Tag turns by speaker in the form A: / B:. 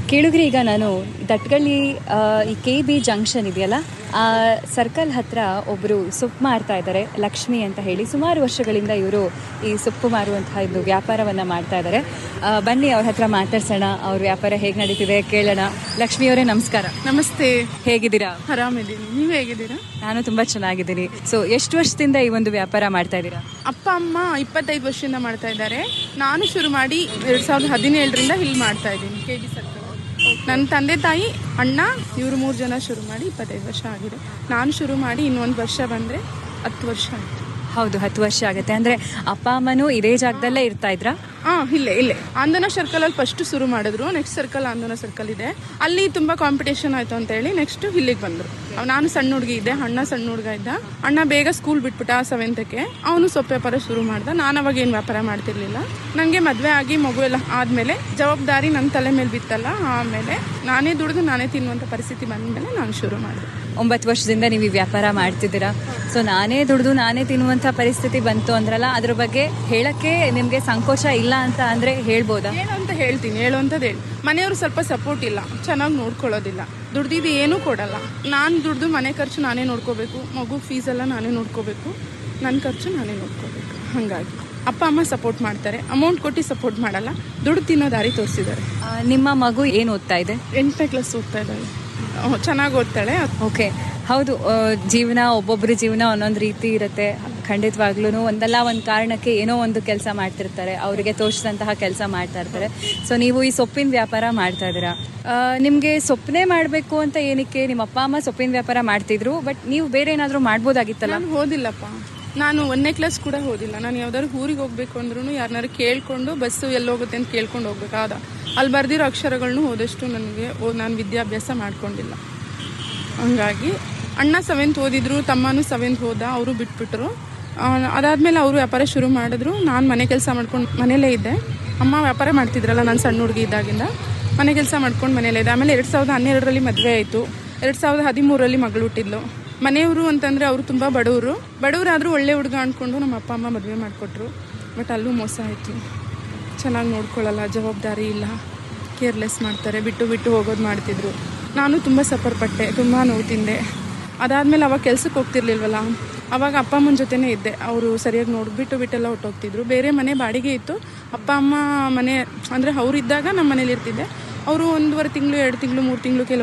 A: ಕೇಳಿದ್ರಿ ಈಗ ನಾನು ದಟ್ಗಳ್ಳಿ ಆ, ಈ ಕೆ ಬಿ ಜಂಕ್ಷನ್ ಇದೆಯಲ್ಲ ಆ ಸರ್ಕಲ್ ಹತ್ರ ಒಬ್ಬರು ಸೊಪ್ಪು ಮಾರ್ತಾ ಇದ್ದಾರೆ ಲಕ್ಷ್ಮಿ ಅಂತ ಹೇಳಿ ಸುಮಾರು ವರ್ಷಗಳಿಂದ ಇವರು ಈ ಸೊಪ್ಪು ಮಾರುವಂತಹ ಇದು ವ್ಯಾಪಾರವನ್ನು ಮಾಡ್ತಾ ಇದ್ದಾರೆ ಆ, ಬನ್ನಿ ಅವ್ರ ಹತ್ರ ಮಾತಾಡ್ಸೋಣ ಅವ್ರ ವ್ಯಾಪಾರ ಹೇಗೆ ನಡೀತಿದೆ ಕೇಳೋಣ ಲಕ್ಷ್ಮಿ ಅವರೇ ನಮಸ್ಕಾರ
B: ನಮಸ್ತೆ
A: ಹೇಗಿದ್ದೀರಾ
B: ಆರಾಮಿದ್ದೀನಿ ನೀವು ಹೇಗಿದ್ದೀರಾ
A: ನಾನು ತುಂಬ ಚೆನ್ನಾಗಿದ್ದೀನಿ ಸೊ ಎಷ್ಟು ವರ್ಷದಿಂದ ಈ ಒಂದು ವ್ಯಾಪಾರ ಮಾಡ್ತಾ ಇದ್ದೀರಾ
B: ಅಪ್ಪ ಅಮ್ಮ ಇಪ್ಪತ್ತೈದು ವರ್ಷದಿಂದ ಮಾಡ್ತಾ ಇದ್ದಾರೆ ನಾನು ಶುರು ಮಾಡಿ ಎರಡ್ ಸಾವಿರದ ಹದಿನೇಳರಿಂದ ಇಲ್ಲಿ ಮಾಡ್ತಾ ಇದ್ದೀನಿ ಕೆ ಬಿ ಸರ್ಕಲ್ ನನ್ನ ತಂದೆ ತಾಯಿ ಅಣ್ಣ ಇವರು ಮೂರು ಜನ ಶುರು ಮಾಡಿ ಇಪ್ಪತ್ತೈದು ವರ್ಷ ಆಗಿದೆ ನಾನು ಶುರು ಮಾಡಿ ಇನ್ನೊಂದು ವರ್ಷ ಬಂದರೆ ಹತ್ತು ವರ್ಷ ಆಯಿತು
A: ಹೌದು ಹತ್ತು ವರ್ಷ ಆಗುತ್ತೆ ಅಂದರೆ ಅಪ್ಪ ಅಮ್ಮನೂ ಇದೇ ಜಾಗದಲ್ಲೇ ಇರ್ತಾ ಇದ್ರಾ
B: ಹಾಂ ಇಲ್ಲೇ ಇಲ್ಲೇ ಆಂದೋನ ಸರ್ಕಲಲ್ಲಿ ಫಸ್ಟ್ ಶುರು ಮಾಡಿದ್ರು ನೆಕ್ಸ್ಟ್ ಸರ್ಕಲ್ ಆಂದೋನ ಸರ್ಕಲ್ ಇದೆ ಅಲ್ಲಿ ತುಂಬ ಕಾಂಪಿಟೇಷನ್ ಆಯಿತು ಅಂತ ಹೇಳಿ ನೆಕ್ಸ್ಟ್ ಇಲ್ಲಿಗೆ ಬಂದರು ನಾನು ಸಣ್ಣ ಹುಡುಗಿ ಇದ್ದೆ ಅಣ್ಣ ಸಣ್ಣ ಹುಡುಗ ಇದ್ದ ಅಣ್ಣ ಬೇಗ ಸ್ಕೂಲ್ ಬಿಟ್ಬಿಟ್ಟ ಸೆವೆಂತಕ್ಕೆ ಅವನು ಸೊಪ್ಪು ವ್ಯಾಪಾರ ಶುರು ಮಾಡ್ದ ನಾನು ಅವಾಗ ಏನು ವ್ಯಾಪಾರ ಮಾಡ್ತಿರ್ಲಿಲ್ಲ ನನಗೆ ಮದುವೆ ಆಗಿ ಮಗು ಎಲ್ಲ ಆದಮೇಲೆ ಜವಾಬ್ದಾರಿ ನನ್ನ ತಲೆ ಮೇಲೆ ಬಿತ್ತಲ್ಲ ಆಮೇಲೆ ನಾನೇ ದುಡಿದು ನಾನೇ ತಿನ್ನುವಂಥ ಪರಿಸ್ಥಿತಿ ಬಂದಮೇಲೆ ನಾನು ಶುರು ಮಾಡಿದೆ
A: ಒಂಬತ್ತು ವರ್ಷದಿಂದ ನೀವು ಈ ವ್ಯಾಪಾರ ಮಾಡ್ತಿದ್ದೀರಾ ಸೊ ನಾನೇ ದುಡ್ದು ನಾನೇ ತಿನ್ನುವಂಥ ಪರಿಸ್ಥಿತಿ ಬಂತು ಅಂದ್ರಲ್ಲ ಅದ್ರ ಬಗ್ಗೆ ಹೇಳಕ್ಕೆ ನಿಮಗೆ ಸಂಕೋಚ ಇಲ್ಲ ಅಂತ ಅಂದರೆ ಹೇಳ್ಬೋದಾ
B: ಏನು ಅಂತ ಹೇಳ್ತೀನಿ ಹೇಳು ಅಂತದ್ದು ಹೇಳಿ ಮನೆಯವರು ಸ್ವಲ್ಪ ಸಪೋರ್ಟ್ ಇಲ್ಲ ಚೆನ್ನಾಗಿ ನೋಡ್ಕೊಳ್ಳೋದಿಲ್ಲ ದುಡ್ದಿದ್ದು ಏನೂ ಕೊಡಲ್ಲ ನಾನು ದುಡ್ದು ಮನೆ ಖರ್ಚು ನಾನೇ ನೋಡ್ಕೋಬೇಕು ಮಗು ಫೀಸ್ ಎಲ್ಲ ನಾನೇ ನೋಡ್ಕೋಬೇಕು ನನ್ನ ಖರ್ಚು ನಾನೇ ನೋಡ್ಕೋಬೇಕು ಹಾಗಾಗಿ ಅಪ್ಪ ಅಮ್ಮ ಸಪೋರ್ಟ್ ಮಾಡ್ತಾರೆ ಅಮೌಂಟ್ ಕೊಟ್ಟು ಸಪೋರ್ಟ್ ಮಾಡಲ್ಲ ದುಡ್ಡು ತಿನ್ನೋ ದಾರಿ ತೋರಿಸಿದ್ದಾರೆ
A: ಆ, ನಿಮ್ಮ ಮಗು ಏನು ಓದ್ತಾ ಇದೆ
B: ಎಂಟನೇ ಕ್ಲಾಸ್ ಓದ್ತಾ ಇದ್ದಾಳೆ ಚೆನ್ನಾಗಿ ಓದ್ತಾಳೆ
A: ಓಕೆ ಹೌದು ಆ, ಜೀವನ ಒಬ್ಬೊಬ್ಬರ ಜೀವನ ಒಂದೊಂದು ರೀತಿ ಇರುತ್ತೆ ಖಂಡಿತವಾಗ್ಲೂ ಒಂದಲ್ಲ ಒಂದು ಕಾರಣಕ್ಕೆ ಏನೋ ಒಂದು ಕೆಲಸ ಮಾಡ್ತಿರ್ತಾರೆ ಅವರಿಗೆ ತೋಚಿದಂತಹ ಕೆಲಸ ಮಾಡ್ತಾ ಇರ್ತಾರೆ ಸೊ ನೀವು ಈ ಸೊಪ್ಪಿನ ವ್ಯಾಪಾರ ಮಾಡ್ತಾ ಇದ್ದೀರಾ ನಿಮಗೆ ಸೊಪ್ಪನೇ ಮಾಡಬೇಕು ಅಂತ ಏನಕ್ಕೆ ನಿಮ್ಮ ಅಪ್ಪ ಅಮ್ಮ ಸೊಪ್ಪಿನ ವ್ಯಾಪಾರ ಮಾಡ್ತಿದ್ರು ಬಟ್ ನೀವು ಬೇರೆ ಏನಾದರೂ ಮಾಡ್ಬೋದಾಗಿತ್ತಲ್ಲ
B: ನಾನು ಓದಿಲ್ಲಪ್ಪ ನಾನು ಒಂದನೇ ಕ್ಲಾಸ್ ಕೂಡ ಓದಿಲ್ಲ ನಾನು ಯಾವ್ದಾದ್ರು ಊರಿಗೆ ಹೋಗ್ಬೇಕು ಅಂದ್ರೂ ಯಾರನ್ನಾರು ಕೇಳ್ಕೊಂಡು ಬಸ್ಸು ಎಲ್ಲಿ ಹೋಗುತ್ತೆ ಅಂತ ಕೇಳ್ಕೊಂಡು ಹೋಗ್ಬೇಕಾದ ಅಲ್ಲಿ ಬರ್ದಿರೋ ಅಕ್ಷರಗಳನ್ನು ಓದಷ್ಟು ನನಗೆ ಓ ನಾನು ವಿದ್ಯಾಭ್ಯಾಸ ಮಾಡ್ಕೊಂಡಿಲ್ಲ ಹಂಗಾಗಿ ಅಣ್ಣ ಸೆವೆಂತ್ ಓದಿದ್ರು ತಮ್ಮನೂ ಸೆವೆಂತ್ ಹೋದ ಅವರು ಬಿಟ್ಬಿಟ್ರು ಆ, ಅದಾದ್ಮೇಲೆ ಅವರು ವ್ಯಾಪಾರ ಶುರು ಮಾಡಿದ್ರು ನಾನು ಮನೆ ಕೆಲಸ ಮಾಡ್ಕೊಂಡು ಮನೇಲೇ ಇದ್ದೆ ಅಮ್ಮ ವ್ಯಾಪಾರ ಮಾಡ್ತಿದ್ರಲ್ಲ ನಾನು ಸಣ್ಣ ಹುಡುಗಿ ಇದ್ದಾಗಿಂದ ಮನೆ ಕೆಲಸ ಮಾಡ್ಕೊಂಡು ಮನೇಲೇ ಇದ್ದೆ ಆಮೇಲೆ ಎರಡು ಸಾವಿರದ ಹನ್ನೆರಡರಲ್ಲಿ ಮದುವೆ ಆಯಿತು ಎರಡು ಸಾವಿರದ ಹದಿಮೂರರಲ್ಲಿ ಮಗಳು ಹುಟ್ಟಿದ್ಲು ಮನೆಯವರು ಅಂತಂದರೆ ಅವರು ತುಂಬ ಬಡವರು ಬಡವರಾದರೂ ಒಳ್ಳೆ ಹುಡುಗ ಅಂದ್ಕೊಂಡು ನಮ್ಮ ಅಪ್ಪ ಅಮ್ಮ ಮದುವೆ ಮಾಡಿಕೊಟ್ರು ಬಟ್ ಅಲ್ಲೂ ಮೋಸ ಆಯಿತು ಚೆನ್ನಾಗಿ ನೋಡ್ಕೊಳ್ಳಲ್ಲ ಜವಾಬ್ದಾರಿ ಇಲ್ಲ ಕೇರ್ಲೆಸ್ ಮಾಡ್ತಾರೆ ಬಿಟ್ಟು ಬಿಟ್ಟು ಹೋಗೋದು ಮಾಡ್ತಿದ್ರು ನಾನು ತುಂಬ ಸಫರ್ ಪಟ್ಟೆ ತುಂಬ ನೋವು ತಿಂದೆ ಅದಾದಮೇಲೆ ಅವಾಗ ಕೆಲ್ಸಕ್ಕೆ ಹೋಗ್ತಿರ್ಲಿಲ್ವಲ್ಲ ಅವಾಗ ಅಪ್ಪ ಅಮ್ಮನ ಜೊತೆನೇ ಇದ್ದೆ ಅವರು ಸರಿಯಾಗಿ ನೋಡಿಬಿಟ್ಟು ಬಿಟ್ಟೆಲ್ಲ ಹೊಟ್ಟೋಗ್ತಿದ್ರು ಬೇರೆ ಮನೆ ಬಾಡಿಗೆ ಇತ್ತು ಅಪ್ಪ ಅಮ್ಮ ಮನೆ ಅಂದರೆ ಅವ್ರು ಇದ್ದಾಗ ನಮ್ಮ ಮನೇಲಿ ಇರ್ತಿದ್ದೆ ಅವರು ಒಂದೂವರೆ ತಿಂಗಳು ಎರಡು ತಿಂಗಳು ಮೂರು ತಿಂಗಳು ಕೆಲವು